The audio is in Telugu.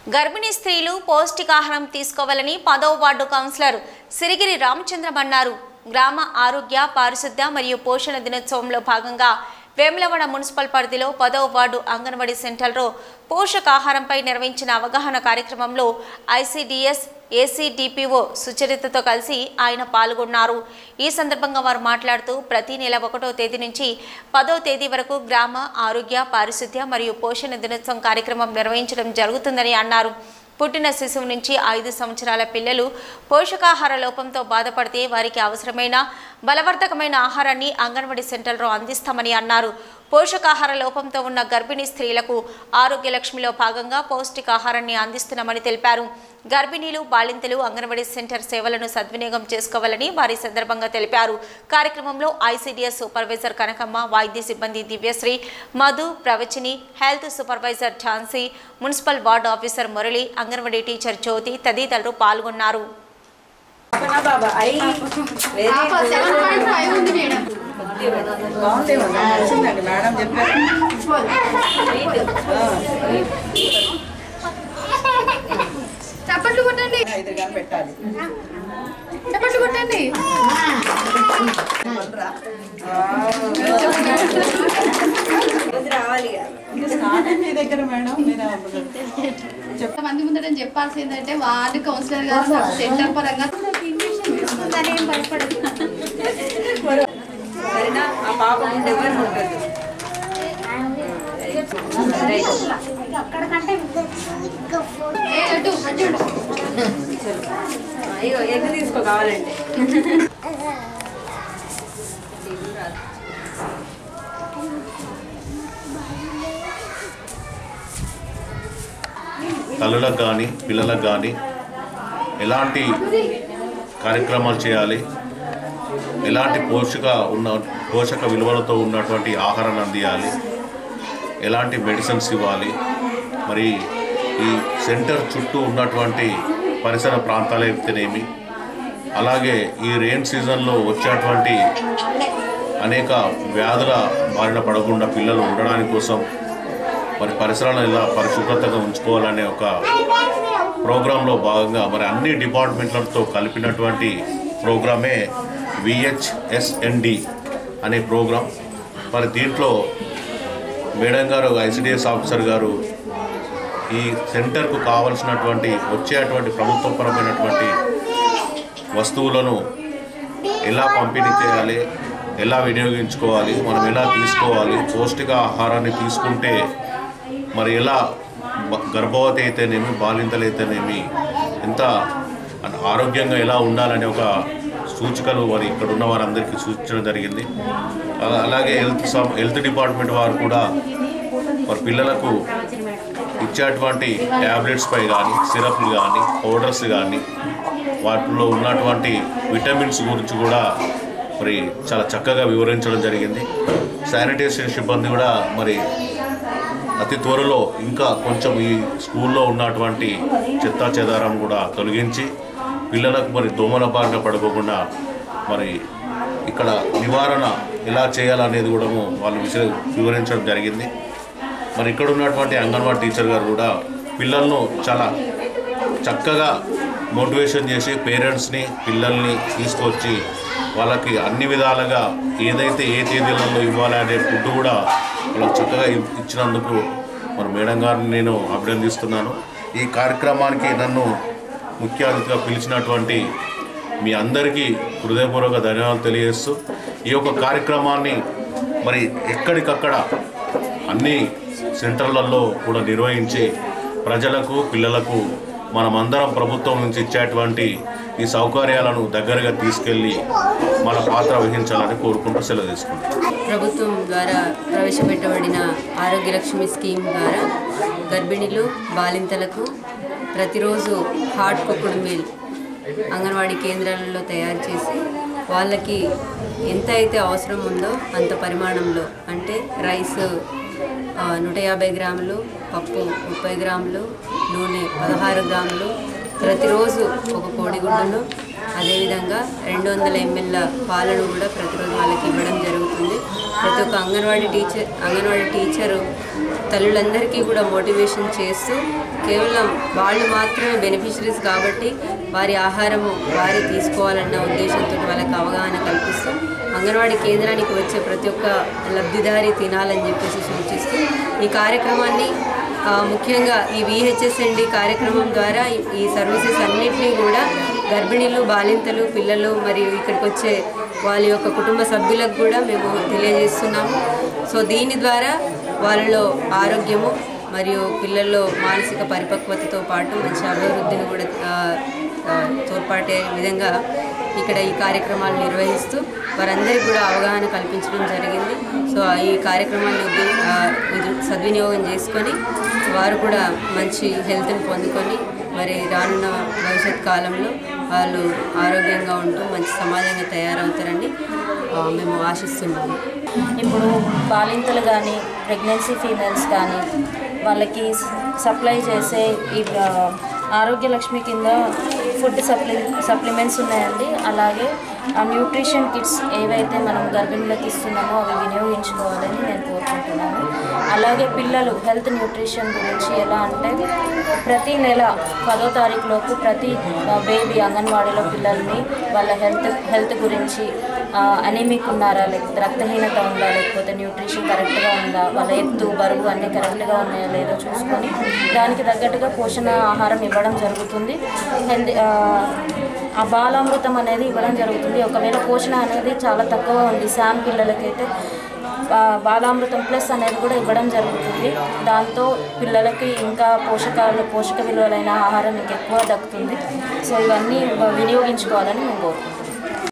గర్భిణీ స్త్రీలు పౌష్టికాహారం తీసుకోవాలని పదవ వార్డు కౌన్సిలర్ సిరిగిరి రామచంద్రం అన్నారు గ్రామ ఆరోగ్య పారిశుద్ధ్య మరియు పోషణ దినోత్సవంలో భాగంగా వేములవాడ మున్సిపల్ పరిధిలో పదవ వార్డు అంగన్వాడీ సెంటర్లో పోషకాహారంపై నిర్వహించిన అవగాహన కార్యక్రమంలో ఐసీడీఎస్ ఏసీడీపీఓ సుచరితతో కలిసి ఆయన పాల్గొన్నారు ఈ సందర్భంగా వారు మాట్లాడుతూ ప్రతి నెల ఒకటో తేదీ నుంచి పదో తేదీ వరకు గ్రామ ఆరోగ్య పారిశుద్ధ్య మరియు పోషణ దినోత్సవం కార్యక్రమం నిర్వహించడం జరుగుతుందని అన్నారు పుట్టిన శిశువు నుంచి ఐదు సంవత్సరాల పిల్లలు పోషకాహార లోపంతో బాధపడితే వారికి అవసరమైన బలవర్ధకమైన ఆహారాన్ని అంగన్వాడీ సెంటర్లో అందిస్తామని అన్నారు పోషకాహార లోపంతో ఉన్న గర్భిణీ స్త్రీలకు ఆరోగ్య లక్ష్మిలో భాగంగా పౌష్టికాహారాన్ని అందిస్తున్నామని తెలిపారు గర్భిణీలు బాలింతలు అంగన్వాడీ సెంటర్ సేవలను సద్వినియోగం చేసుకోవాలని వారి సందర్భంగా తెలిపారు కార్యక్రమంలో ఐసీడీఎస్ సూపర్వైజర్ కనకమ్మ వైద్య సిబ్బంది Divyasri Madhu Pravachini health supervisor Jhansi municipal ward officer Murali anganwadi teacher Jyothi తదితరులు పాల్గొన్నారు బాబా అయి సెవెన్ పాయింట్ ఫైవ్ ఉంది మేడం బాగుందేమో నాకు వచ్చిందండి మేడం చెప్పారు చప్పట్లు కొట్టండి ఐదు కానీ పెట్టాలి చప్పట్లు కొట్టండి రావాలి స్టార్ట్ మీ దగ్గర మేడం మీరు మంది ముందట చెప్పాల్సి ఏంటంటే వార్డు కౌన్సిలర్ గారు సెంటర్ పరంగా సరేనా ఆ పాప ముందు ఎవరు ఉంటుంది ఏ లడ్డు లడ్డు అయ్యో ఎగ్ తీసుకో కావాలంటే తల్లులకు కానీ పిల్లలకు కానీ ఎలాంటి కార్యక్రమాలు చేయాలి ఎలాంటి పోషక ఉన్న పోషక విలువలతో ఉన్నటువంటి ఆహారాన్ని అందియాలి ఎలాంటి మెడిసిన్స్ ఇవ్వాలి మరి ఈ సెంటర్ చుట్టూ ఉన్నటువంటి పరిసర ప్రాంతాలు అయితేనేమి అలాగే ఈ రెయిన్ సీజన్లో వచ్చేటువంటి అనేక వ్యాధుల బారిన పడకుండా పిల్లలు ఉండడానికి కోసం మరి పరిసరాలను ఎలా పరిశుభ్రతగా ఉంచుకోవాలనే ఒక ప్రోగ్రాంలో భాగంగా మరి అన్ని డిపార్ట్మెంట్లతో కలిపినటువంటి ప్రోగ్రామే విహెచ్ఎస్ఎన్డి అనే ప్రోగ్రాం మరి దీంట్లో మేడం గారు ఐసిడిఎస్ ఆఫీసర్ గారు ఈ సెంటర్కు కావలసినటువంటి వచ్చేటువంటి ప్రభుత్వపరమైనటువంటి వస్తువులను ఎలా పంపిణీ చేయాలి ఎలా వినియోగించుకోవాలి మనం ఎలా తీసుకోవాలి పౌష్టిక ఆహారాన్ని తీసుకుంటే మరి ఎలా బ- గర్భవతి అయితేనేమి బాలింతలు అయితేనేమి ఎంత ఆరోగ్యంగా ఎలా ఉండాలనే ఒక సూచికలు మరి ఇక్కడ ఉన్న వారందరికీ సూచించడం జరిగింది అలా- అలాగే హెల్త్ సం- హెల్త్ డిపార్ట్మెంట్ వారు కూడా మరి పిల్లలకు ఇచ్చేటువంటి ట్యాబ్లెట్స్ పై కానీ సిరప్లు కానీ పౌడర్స్ కానీ వాటిలో ఉన్నటువంటి విటమిన్స్ గురించి కూడా మరి చాలా చక్కగా వివరించడం జరిగింది శానిటేషన్ సిబ్బంది కూడా మరి అతి త్వరలో ఇంకా కొంచెం ఈ స్కూల్లో ఉన్నటువంటి చెత్తా చెదారం కూడా తొలగించి పిల్లలకు మరి దోమల బారిన పడుకోకుండా మరి ఇక్కడ నివారణ ఎలా చేయాలనేది కూడా వాళ్ళు విష వివరించడం జరిగింది మరి ఇక్కడ ఉన్నటువంటి అంగన్వాడీ టీచర్ గారు కూడా పిల్లలను చాలా చక్కగా మోటివేషన్ చేసి పేరెంట్స్ని పిల్లల్ని తీసుకొచ్చి వాళ్ళకి అన్ని విధాలుగా ఏదైతే ఏ తేదీలలో ఇవ్వాలి అనే ఫుడ్ కూడా వాళ్ళకి చక్కగా ఇ- ఇచ్చినందుకు మరి మేడం గారిని నేను అభినందిస్తున్నాను ఈ కార్యక్రమానికి నన్ను ముఖ్య అతిథిగా పిలిచినటువంటి మీ అందరికీ హృదయపూర్వక ధన్యవాదాలు తెలియజేస్తూ ఈ యొక్క కార్యక్రమాన్ని మరి ఎక్కడికక్కడ అన్ని సెంటర్లలో కూడా నిర్వహించి ప్రజలకు పిల్లలకు మనమందరం ప్రభుత్వం నుంచి ఇచ్చేటువంటి ఈ సౌకర్యాలను దగ్గరగా తీసుకెళ్ళి మన పాత్ర వహించాలని కోరుకుంటూ సెలవు తీసుకుంటాం ప్రభుత్వం ద్వారా ప్రవేశపెట్టబడిన ఆరోగ్య లక్ష్మి స్కీమ్ ద్వారా గర్భిణీలు బాలింతలకు ప్రతిరోజు హాట్ కుక్కుడు మీల్ అంగన్వాడీ కేంద్రాలలో తయారు చేసి వాళ్ళకి ఎంత అయితే అవసరం ఉందో అంత పరిమాణంలో అంటే రైస్ ఆ, నూట యాభై గ్రాములు పప్పు ముప్పై గ్రాములు నూనె పదహారు గ్రాములు ప్రతిరోజు ఒక కోడిగుడ్డును అదేవిధంగా రెండు వందల ఎంఎల్ పాలను కూడా ప్రతిరోజు వాళ్ళకి ఇవ్వడం జరుగుతుంది ప్రతి ఒక్క అంగన్వాడీ టీచర్ అంగన్వాడీ టీచరు తల్లులందరికీ కూడా మోటివేషన్ చేస్తూ కేవలం వాళ్ళు మాత్రమే బెనిఫిషరీస్ కాబట్టి వారి ఆహారము వారి తీసుకోవాలన్న ఉద్దేశంతో వాళ్ళకి అవగాహన కల్పిస్తూ అంగన్వాడీ కేంద్రానికి వచ్చే ప్రతి ఒక్క లబ్ధిదారి తినాలని చెప్పేసి సూచిస్తూ ఈ కార్యక్రమాన్ని ఆ, ముఖ్యంగా ఈ విహెచ్ఎస్ఎండి కార్యక్రమం ద్వారా ఈ- ఈ సర్వీసెస్ అన్నిటినీ కూడా గర్భిణీలు బాలింతలు పిల్లలు మరియు ఇక్కడికి వచ్చే వాళ్ళ యొక్క కుటుంబ సభ్యులకు కూడా మేము తెలియజేస్తున్నాము సో దీని ద్వారా వాళ్ళలో ఆరోగ్యము మరియు పిల్లల్లో మానసిక పరిపక్వతతో పాటు మంచి అభివృద్ధిని కూడా ఆ, ఆ, తోడ్పాటే విధంగా ఇక్కడ ఈ కార్యక్రమాలు నిర్వహిస్తూ వారందరికీ కూడా అవగాహన కల్పించడం జరిగింది సో ఈ కార్యక్రమాన్ని ఉద్దే- ఆ, ఇది సద్వినియోగం చేసుకొని వారు కూడా మంచి హెల్త్ని పొందుకొని మరి రానున్న భవిష్యత్ కాలంలో వాళ్ళు ఆరోగ్యంగా ఉంటూ మంచి సమాజంగా తయారవుతారని ఆ, మేము ఆశిస్తున్నాము ఇప్పుడు బాలింతలు కానీ ప్రెగ్నెన్సీ ఫీమేల్స్ కానీ వాళ్ళకి స- సప్లై చేసే ఈ ఆ, ఆరోగ్య లక్ష్మి కింద ఫుడ్ సప్లి సప్లిమెంట్స్ ఉన్నాయండి అలాగే ఆ న్యూట్రిషన్ కిట్స్ ఏవైతే మనం గర్భిణులకు ఇస్తున్నామో అవి వినియోగించుకోవాలని నేను కోరుకుంటున్నాను అలాగే పిల్లలు హెల్త్ న్యూట్రిషన్ గురించి ఎలా అంటే ప్రతి నెల పదో తారీఖులోపు ప్రతి బేబీ అంగన్వాడీలో పిల్లల్ని వాళ్ళ హెల్త్ హెల్త్ గురించి అనీమిక్ ఉన్నారా లేకపోతే రక్తహీనత ఉందా లేకపోతే న్యూట్రిషన్ కరెక్ట్గా ఉందా వాళ్ళ ఎత్తు బరువు అన్నీ కరెక్ట్గా ఉన్నాయో లేదో చూసుకొని దానికి తగ్గట్టుగా పోషణ ఆహారం ఇవ్వడం జరుగుతుంది హెల్త్ ఆ బాలామృతం అనేది ఇవ్వడం జరుగుతుంది ఒకవేళ పోషణ అనేది చాలా తక్కువ ఉంది శామ్ పిల్లలకైతే ఆ, బాలామృతం ప్లస్ అనేది కూడా ఇవ్వడం జరుగుతుంది దాంతో పిల్లలకి ఇంకా పోషకాలు పోషక విలువలైన ఆహారం ఇంకా ఎక్కువ దక్కుతుంది సో ఇవన్నీ వినియోగించుకోవాలని మేము కోరుకుంటున్నాం